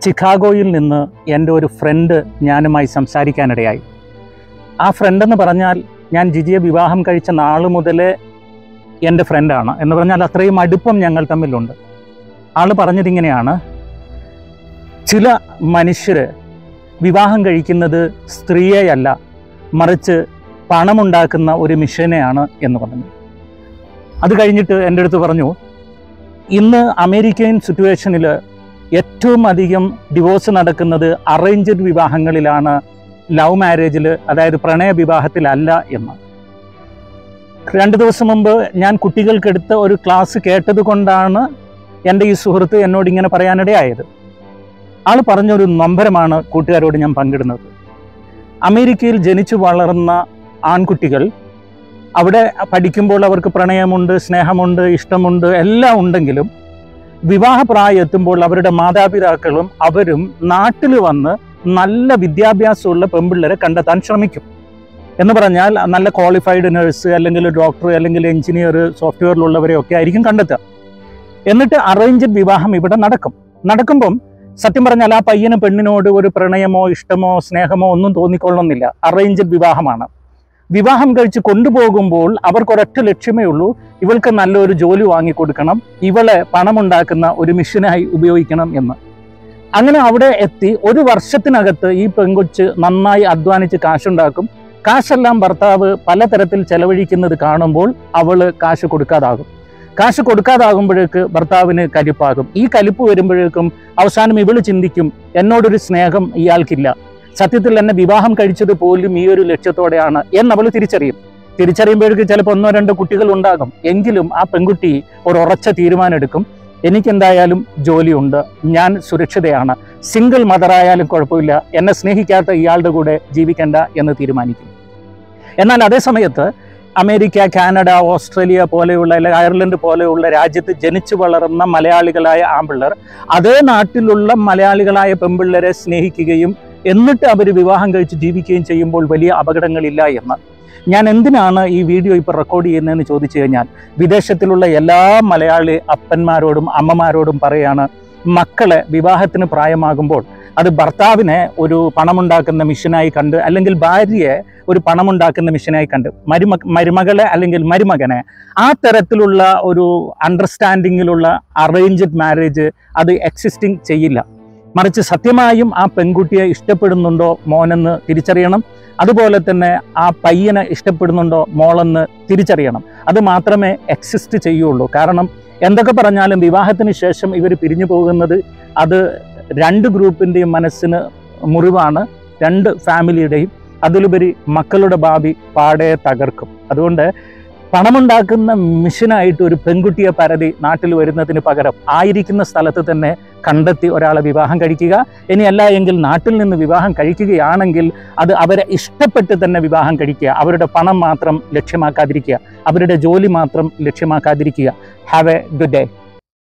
ചിക്കാഗോയിൽ നിന്ന് എൻ്റെ ഒരു ഫ്രണ്ട് ഞാനുമായി സംസാരിക്കാനിടയായി ആ ഫ്രണ്ടെന്ന് പറഞ്ഞാൽ ഞാൻ ജിജിയെ വിവാഹം കഴിച്ച നാൾ മുതലേ എൻ്റെ ഫ്രണ്ടാണ് എന്ന് പറഞ്ഞാൽ അത്രയും അടുപ്പം ഞങ്ങൾ തമ്മിലുണ്ട് ആൾ പറഞ്ഞതിങ്ങനെയാണ് ചില മനുഷ്യർ വിവാഹം കഴിക്കുന്നത് സ്ത്രീയെയല്ല മറിച്ച് പണമുണ്ടാക്കുന്ന ഒരു മിഷനെയാണ് എന്ന് പറഞ്ഞു അത് കഴിഞ്ഞിട്ട് എൻ്റെ അടുത്ത് പറഞ്ഞു ഇന്ന് അമേരിക്കൻ സിറ്റുവേഷനിൽ ഏറ്റവും അധികം ഡിവോഴ്സ് നടക്കുന്നത് അറേഞ്ച്ഡ് വിവാഹങ്ങളിലാണ് ലവ് മാരേജിൽ അതായത് പ്രണയ വിവാഹത്തിലല്ല എന്ന് രണ്ട് ദിവസം മുമ്പ് ഞാൻ കുട്ടികൾക്കെടുത്ത ഒരു ക്ലാസ് കേട്ടത് കൊണ്ടാണ് എൻ്റെ ഈ സുഹൃത്ത് എന്നോട് ഇങ്ങനെ പറയാനിടയായത് ആൾ പറഞ്ഞൊരു നൊമ്പരമാണ് കൂട്ടുകാരോട് ഞാൻ പങ്കിടുന്നത് അമേരിക്കയിൽ ജനിച്ചു വളർന്ന ആൺകുട്ടികൾ അവിടെ പഠിക്കുമ്പോൾ അവർക്ക് പ്രണയമുണ്ട് സ്നേഹമുണ്ട് ഇഷ്ടമുണ്ട് എല്ലാം ഉണ്ടെങ്കിലും വിവാഹപ്രായം എത്തുമ്പോൾ അവരുടെ മാതാപിതാക്കളും അവരും നാട്ടിൽ വന്ന് നല്ല വിദ്യാഭ്യാസമുള്ള പെൺപിള്ളേരെ കണ്ടെത്താൻ ശ്രമിക്കും എന്ന് പറഞ്ഞാൽ നല്ല ക്വാളിഫൈഡ് നഴ്സ് അല്ലെങ്കിൽ ഡോക്ടർ അല്ലെങ്കിൽ എഞ്ചിനീയർ സോഫ്റ്റ്വെയറിലുള്ളവരെ ഒക്കെ ആയിരിക്കും കണ്ടെത്തുക എന്നിട്ട് അറേഞ്ച്ഡ് വിവാഹം ഇവിടെ നടക്കും നടക്കുമ്പം സത്യം പറഞ്ഞാൽ ആ പയ്യന് പെണ്ണിനോട് ഒരു പ്രണയമോ ഇഷ്ടമോ സ്നേഹമോ ഒന്നും തോന്നിക്കൊള്ളുന്നില്ല അറേഞ്ച്ഡ് വിവാഹമാണ് വിവാഹം കഴിച്ച് കൊണ്ടുപോകുമ്പോൾ അവർക്കൊരൊറ്റ ലക്ഷ്യമേ ഉള്ളൂ ഇവൾക്ക് നല്ലൊരു ജോലി വാങ്ങിക്കൊടുക്കണം ഇവളെ പണമുണ്ടാക്കുന്ന ഒരു മിഷനായി ഉപയോഗിക്കണം എന്ന് അങ്ങനെ അവിടെ എത്തി ഒരു വർഷത്തിനകത്ത് ഈ പെൺകൊച്ച് നന്നായി അധ്വാനിച്ച് കാശുണ്ടാക്കും കാശെല്ലാം ഭർത്താവ് പലതരത്തിൽ ചെലവഴിക്കുന്നത് കാണുമ്പോൾ അവള് കാശ് കൊടുക്കാതാകും കാശ് കൊടുക്കാതാകുമ്പോഴേക്ക് ഭർത്താവിന് കലിപ്പാകും ഈ കലിപ്പ് വരുമ്പോഴേക്കും അവസാനം ഇവള് ചിന്തിക്കും എന്നോടൊരു സ്നേഹം ഇയാൾക്കില്ല സത്യത്തിൽ എന്നെ വിവാഹം കഴിച്ചത് പോലും ഈ ഒരു ലക്ഷ്യത്തോടെയാണ് എന്നവൾ തിരിച്ചറിയും തിരിച്ചറിയുമ്പോഴേക്ക് ചിലപ്പോൾ ഒന്നോ രണ്ടോ കുട്ടികൾ ഉണ്ടാകും എങ്കിലും ആ പെൺകുട്ടി ഒരു ഉറച്ച തീരുമാനം എടുക്കും എനിക്കെന്തായാലും ജോലിയുണ്ട് ഞാൻ സുരക്ഷിതയാണ് സിംഗിൾ മദറായാലും കുഴപ്പമില്ല എന്നെ സ്നേഹിക്കാത്ത ഇയാളുടെ കൂടെ ജീവിക്കണ്ട എന്ന് തീരുമാനിക്കും എന്നാൽ അതേ സമയത്ത് അമേരിക്ക കാനഡ ഓസ്ട്രേലിയ പോലെയുള്ള അല്ലെങ്കിൽ അയർലൻഡ് പോലെയുള്ള രാജ്യത്ത് ജനിച്ചു വളർന്ന മലയാളികളായ ആമ്പിള്ളർ അതേ നാട്ടിലുള്ള മലയാളികളായ പെൺപിള്ളേരെ സ്നേഹിക്കുകയും എന്നിട്ട് അവർ വിവാഹം കഴിച്ച് ജീവിക്കുകയും ചെയ്യുമ്പോൾ വലിയ അപകടങ്ങളില്ല എന്ന് ഞാൻ എന്തിനാണ് ഈ വീഡിയോ ഇപ്പോൾ റെക്കോർഡ് ചെയ്യുന്നതെന്ന് ചോദിച്ചു കഴിഞ്ഞാൽ വിദേശത്തിലുള്ള എല്ലാ മലയാളി അപ്പന്മാരോടും അമ്മമാരോടും പറയാണ് മക്കളെ വിവാഹത്തിന് പ്രായമാകുമ്പോൾ അത് ഭർത്താവിനെ ഒരു പണമുണ്ടാക്കുന്ന മിഷനായി കണ്ട് അല്ലെങ്കിൽ ഭാര്യയെ ഒരു പണമുണ്ടാക്കുന്ന മിഷനായി കണ്ട് മരുമ മരുമകളെ അല്ലെങ്കിൽ മരുമകനെ ആ തരത്തിലുള്ള ഒരു അണ്ടർസ്റ്റാൻഡിങ്ങിലുള്ള അറേഞ്ച്ഡ് മാരേജ് അത് എക്സിസ്റ്റിംഗ് ചെയ്യില്ല മറിച്ച് സത്യമായും ആ പെൺകുട്ടിയെ ഇഷ്ടപ്പെടുന്നുണ്ടോ മോനെന്ന് തിരിച്ചറിയണം അതുപോലെ തന്നെ ആ പയ്യനെ ഇഷ്ടപ്പെടുന്നുണ്ടോ മോളെന്ന് തിരിച്ചറിയണം അത് മാത്രമേ എക്സിസ്റ്റ് ചെയ്യുള്ളൂ കാരണം എന്തൊക്കെ പറഞ്ഞാലും വിവാഹത്തിന് ശേഷം ഇവർ പിരിഞ്ഞു പോകുന്നത് അത് രണ്ട് ഗ്രൂപ്പിൻ്റെയും മനസ്സിന് മുറിവാണ് രണ്ട് ഫാമിലിയുടെയും അതിലുപരി മക്കളുടെ ഭാവി പാടെ തകർക്കും അതുകൊണ്ട് പണമുണ്ടാക്കുന്ന മിഷനായിട്ട് ഒരു പെൺകുട്ടിയെ പരതി നാട്ടിൽ വരുന്നതിന് പകരം ആയിരിക്കുന്ന സ്ഥലത്ത് തന്നെ കണ്ടെത്തി ഒരാളെ വിവാഹം കഴിക്കുക ഇനിയല്ല എങ്കിൽ നാട്ടിൽ നിന്ന് വിവാഹം കഴിക്കുകയാണെങ്കിൽ അത് അവരെ ഇഷ്ടപ്പെട്ട് തന്നെ വിവാഹം കഴിക്കുക അവരുടെ പണം മാത്രം ലക്ഷ്യമാക്കാതിരിക്കുക അവരുടെ ജോലി മാത്രം ലക്ഷ്യമാക്കാതിരിക്കുക ഹാവ് എ ഗുഡ് ഡേ